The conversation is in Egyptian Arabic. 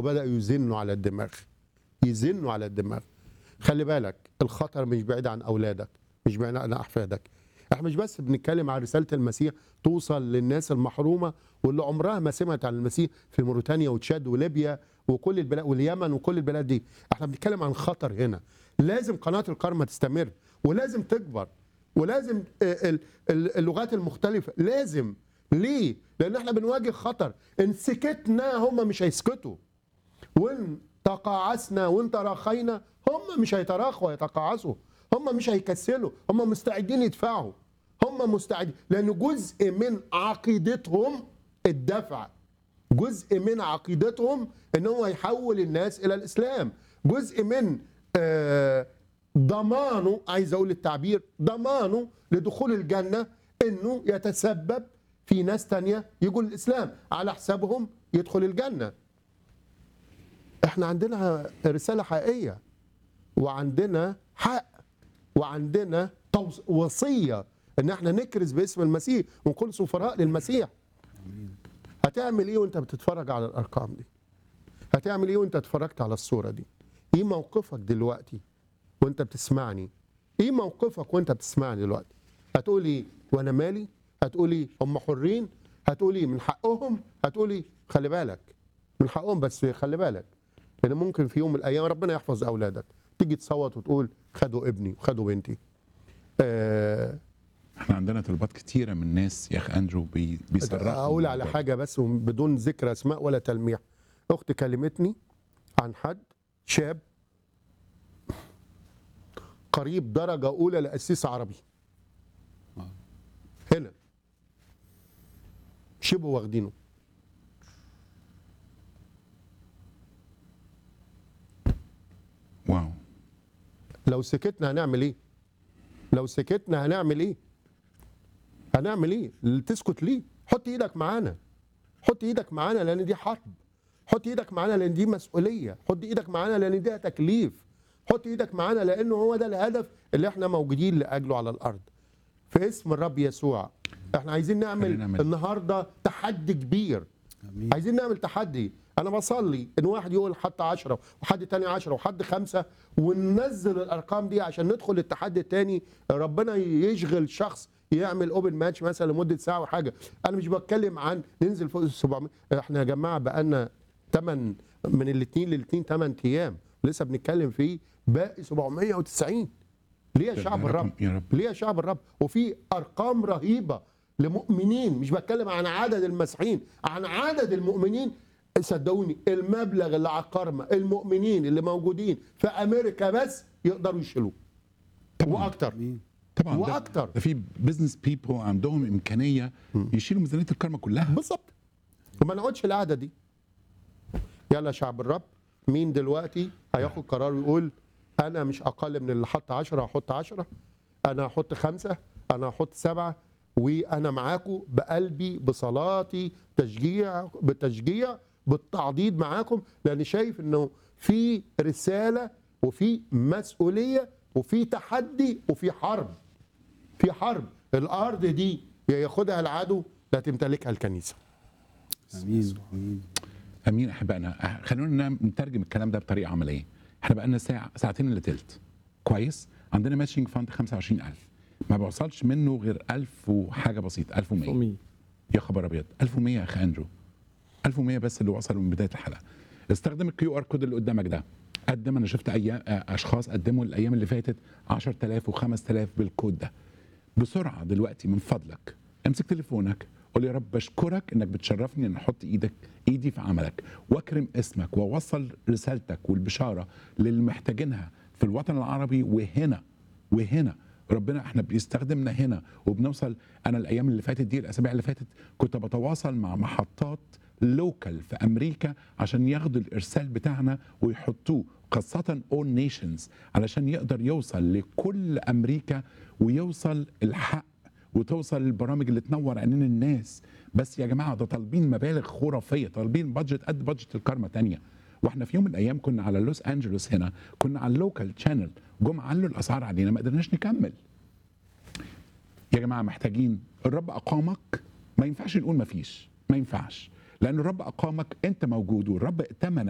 وبداوا يزنوا على الدماغ يزنوا على الدماغ خلي بالك الخطر مش بعيد عن اولادك مش بعيد عن احفادك احنا مش بس بنتكلم عن رساله المسيح توصل للناس المحرومه واللي عمرها ما سمعت عن المسيح في موريتانيا وتشاد وليبيا وكل البلاد واليمن وكل البلاد دي احنا بنتكلم عن خطر هنا لازم قناه الكارما تستمر ولازم تكبر ولازم آه، ال- ال- اللغات المختلفه لازم ليه لان احنا بنواجه خطر ان سكتنا هم مش هيسكتوا وان تقاعسنا وان تراخينا هم مش هيتراخوا ويتقاعسوا هم مش هيكسلوا هم مستعدين يدفعوا هم مستعدين لان جزء من عقيدتهم الدفع جزء من عقيدتهم ان هو يحول الناس الى الاسلام جزء من آه، ضمانه عايز اقول التعبير ضمانه لدخول الجنه انه يتسبب في ناس تانية يجوا الاسلام على حسابهم يدخل الجنه احنا عندنا رساله حقيقيه وعندنا حق وعندنا توص- وصيه ان احنا نكرز باسم المسيح ونكون سفراء للمسيح هتعمل ايه وانت بتتفرج على الارقام دي هتعمل ايه وانت اتفرجت على الصوره دي ايه موقفك دلوقتي وانت بتسمعني ايه موقفك وانت بتسمعني دلوقتي هتقولي وانا مالي هتقولي هم حرين هتقولي من حقهم هتقولي خلي بالك من حقهم بس خلي بالك لان ممكن في يوم من الايام ربنا يحفظ اولادك تيجي تصوت وتقول خدوا ابني وخدوا بنتي آه احنا عندنا طلبات كتيره من ناس يا اخ اندرو بي بيصرخوا اقول على الموضوع. حاجه بس بدون ذكر اسماء ولا تلميح اختي كلمتني عن حد شاب قريب درجه اولى لاسيس عربي هنا شبه واخدينه واو لو سكتنا هنعمل ايه لو سكتنا هنعمل ايه هنعمل ايه تسكت ليه حط ايدك معانا حط ايدك معانا لان دي حرب حط ايدك معانا لان دي مسؤوليه حط ايدك معانا لان دي تكليف حط ايدك معانا لانه هو ده الهدف اللي احنا موجودين لاجله على الارض في اسم الرب يسوع احنا عايزين نعمل, خلينا نعمل. النهارده تحدي كبير عايزين نعمل تحدي انا بصلي ان واحد يقول حتى عشرة وحد تاني عشرة وحد خمسة وننزل الارقام دي عشان ندخل التحدي التاني ربنا يشغل شخص يعمل اوبن ماتش مثلا لمده ساعه وحاجه انا مش بتكلم عن ننزل فوق ال 700 احنا يا جماعه بقالنا 8 من الاثنين للاثنين 8 ايام لسه بنتكلم في باقي 790 ليه يا يا شعب رب- الرب يا رب. ليه يا شعب الرب وفي ارقام رهيبه لمؤمنين مش بتكلم عن عدد المسيحيين عن عدد المؤمنين صدقوني المبلغ اللي على القرمه المؤمنين اللي موجودين في امريكا بس يقدروا يشيلوه واكتر طبعا ده- وأكتر. ده في بزنس بيبل عندهم امكانيه يشيلوا ميزانيه الكارما كلها بالظبط وما نقعدش القعده دي يلا يا شعب الرب مين دلوقتي هياخد قرار ويقول انا مش اقل من اللي حط 10 هحط 10 انا هحط خمسة انا هحط سبعة وانا معاكم بقلبي بصلاتي تشجيع بتشجيع بالتعضيد معاكم لان شايف انه في رساله وفي مسؤوليه وفي تحدي وفي حرب في حرب الارض دي يا ياخدها العدو لا تمتلكها الكنيسه امين امين امين احبائنا خلونا نعم- نترجم الكلام ده بطريقه عمليه احنا بقالنا ساعه ساعتين الا تلت كويس عندنا ماتشنج فاند 25000 ما بوصلش منه غير 1000 وحاجه بسيطه 1100 أمي. يا خبر ابيض 1100 يا اخ اندرو 1100 بس اللي وصلوا من بدايه الحلقه استخدم الكيو ار كود اللي قدامك ده قدم انا شفت ايام آه، اشخاص قدموا الايام اللي فاتت 10000 و5000 بالكود ده بسرعه دلوقتي من فضلك امسك تليفونك قول يا رب بشكرك انك بتشرفني ان احط ايدك ايدي في عملك واكرم اسمك واوصل رسالتك والبشاره للي محتاجينها في الوطن العربي وهنا وهنا ربنا احنا بيستخدمنا هنا وبنوصل انا الايام اللي فاتت دي الاسابيع اللي فاتت كنت بتواصل مع محطات لوكال في امريكا عشان ياخدوا الارسال بتاعنا ويحطوه خاصة اون نيشنز علشان يقدر يوصل لكل امريكا ويوصل الحق وتوصل البرامج اللي تنور عينين الناس بس يا جماعه ده طالبين مبالغ خرافيه طالبين بادجت قد بادجت الكارما تانية واحنا في يوم من الايام كنا على لوس انجلوس هنا كنا على اللوكال شانل جم علوا الاسعار علينا ما قدرناش نكمل يا جماعه محتاجين الرب اقامك ما ينفعش نقول ما فيش ما ينفعش لان الرب اقامك انت موجود والرب ائتمن